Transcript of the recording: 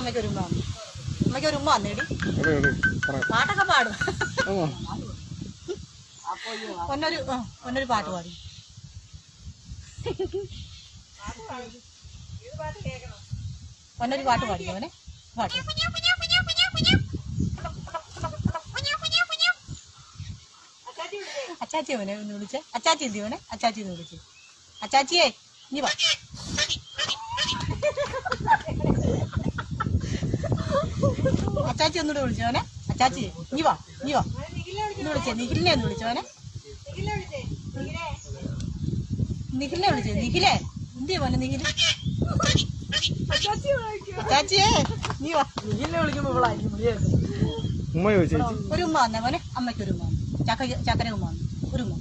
അമ്മയ്ക്ക് ഒരു ഉമ്മ വന്നു അമ്മയ്ക്ക് ഒരു ഉമ്മ വന്നേടി എവിടെ എവിടെ പറ പാട്ടൊക്കെ പാടും ആ ഒന്നൊരു ആ, ഒന്നൊരു പാട്ട് പാടി ഒന്നൊരു പാട്ട് പാടി അവനെ പാട്ട് അച്ചാച്ചി അവനെ ഒന്ന് വിളിച്ചേ അച്ചാച്ചി എന്തി അവനെ അച്ചാച്ചി എന്ന് വിളിച്ചേ അച്ചാച്ചിയെ നീ വാ അച്ചാച്ചി ഒന്നുകൂടെ വിളിച്ചോനെ അച്ചാച്ചി നീ വാ നീ വാ ഒന്ന് വിളിച്ചേ നിഖിലിനെ ഒന്ന് വിളിച്ചോനെ നിഖിലിനെ വിളിച്ചേ നിഖിലേ എന്തിയാ പോലെ നിഖില് അച്ചാച്ചിയെ നീ വാ നിഖിലിനെ വിളിക്കുമ്പോ ഇവളായിരിക്കും വിളി കേൾക്കുന്നത്. ഉമ്മ ചോദിച്ചു ചേച്ചി ഒരു ഉമ്മ വന്നേ മോനെ അമ്മയ്ക്ക് ഒരു ഉമ്മ വന്നു. ചക്ക ചക്കര ഉമ്മ വന്നു ഒരു ഉമ്മ